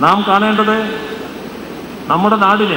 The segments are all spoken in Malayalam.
നാം കാണേണ്ടത് നമ്മുടെ നാടിനെ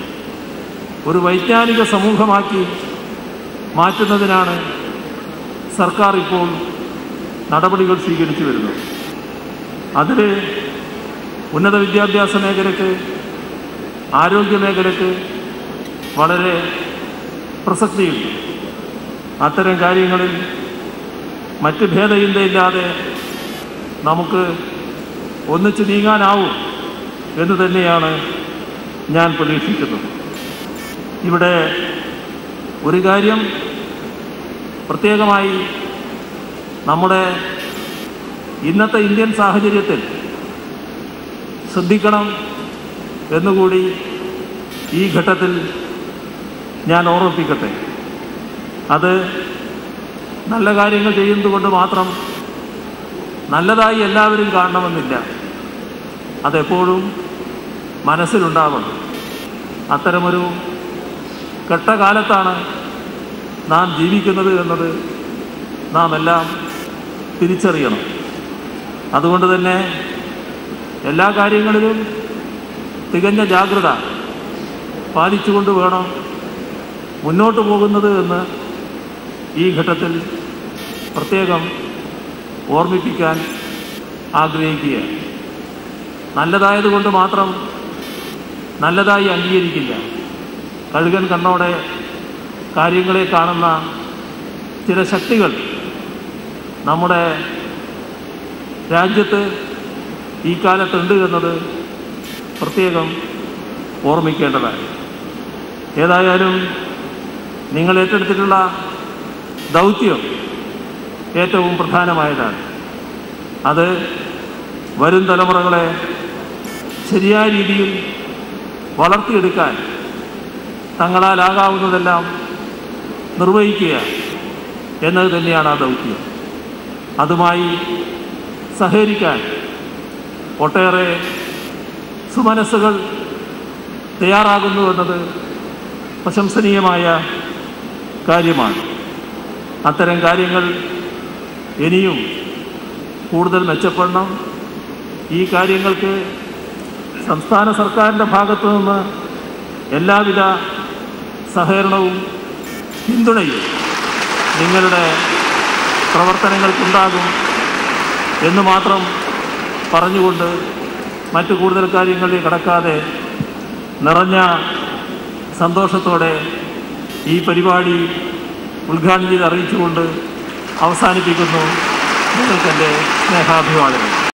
ഒരു വൈജ്ഞാനിക സമൂഹമാക്കി മാറ്റുന്നതിനാണ് സർക്കാർ ഇപ്പോൾ നടപടികൾ സ്വീകരിച്ചു വരുന്നത് അതിൽ ഉന്നത വിദ്യാഭ്യാസ മേഖലയ്ക്ക് ആരോഗ്യ മേഖലയ്ക്ക് വളരെ പ്രസക്തിയുണ്ട് അത്തരം കാര്യങ്ങളിൽ മറ്റ് ഭേദചിന്തയില്ലാതെ നമുക്ക് ഒന്നിച്ചു നീങ്ങാനാവും എന്ന് തന്നെയാണ് ഞാൻ പ്രതീക്ഷിക്കുന്നത് ഇവിടെ ഒരു കാര്യം പ്രത്യേകമായി നമ്മുടെ ഇന്നത്തെ ഇന്ത്യൻ സാഹചര്യത്തിൽ ശ്രദ്ധിക്കണം എന്നുകൂടി ഈ ഘട്ടത്തിൽ ഞാൻ ഓർമ്മിപ്പിക്കട്ടെ അത് നല്ല കാര്യങ്ങൾ ചെയ്യുന്നത് കൊണ്ട് മാത്രം നല്ലതായി എല്ലാവരും കാണണമെന്നില്ല അതെപ്പോഴും മനസ്സിലുണ്ടാവണം അത്തരമൊരു കെട്ടകാലത്താണ് നാം ജീവിക്കുന്നത് എന്നത് നാം എല്ലാം തിരിച്ചറിയണം അതുകൊണ്ട് തന്നെ എല്ലാ കാര്യങ്ങളിലും തികഞ്ഞ ജാഗ്രത പാലിച്ചുകൊണ്ട് വേണം മുന്നോട്ട് പോകുന്നത് എന്ന് ഈ ഘട്ടത്തിൽ പ്രത്യേകം ഓർമ്മിപ്പിക്കാൻ ആഗ്രഹിക്കുകയാണ് നല്ലതായതുകൊണ്ട് മാത്രം നല്ലതായി അംഗീകരിക്കില്ല കഴുകൻ കണ്ണോടെ കാര്യങ്ങളെ കാണുന്ന ചില ശക്തികൾ നമ്മുടെ രാജ്യത്ത് ഈ കാലത്തുണ്ട് എന്നത് പ്രത്യേകം ഓർമ്മിക്കേണ്ടതാണ് ഏതായാലും നിങ്ങൾ ഏറ്റെടുത്തിട്ടുള്ള ദൗത്യം ഏറ്റവും പ്രധാനമായതാണ് അത് വരും തലമുറകളെ ശരിയായ രീതിയിൽ വളർത്തിയെടുക്കാൻ തങ്ങളാലാകാവുന്നതെല്ലാം നിർവഹിക്കുക എന്നത് തന്നെയാണ് ആ ദൗത്യം അതുമായി സഹകരിക്കാൻ ഒട്ടേറെ സുമനസ്സുകൾ തയ്യാറാകുന്നു എന്നത് പ്രശംസനീയമായ കാര്യമാണ് അത്തരം കാര്യങ്ങൾ ഇനിയും കൂടുതൽ മെച്ചപ്പെടണം ഈ കാര്യങ്ങൾക്ക് സംസ്ഥാന സർക്കാരിൻ്റെ ഭാഗത്തു നിന്ന് എല്ലാവിധ സഹകരണവും പിന്തുണയും നിങ്ങളുടെ പ്രവർത്തനങ്ങൾക്കുണ്ടാകും എന്ന് മാത്രം പറഞ്ഞുകൊണ്ട് മറ്റു കൂടുതൽ കാര്യങ്ങളിൽ കടക്കാതെ നിറഞ്ഞ സന്തോഷത്തോടെ ഈ പരിപാടി ഉദ്ഘാടനം ചെയ്ത് അറിയിച്ചുകൊണ്ട് അവസാനിപ്പിക്കുന്നു നിങ്ങൾക്കെൻ്റെ സ്നേഹാഭിവാദനം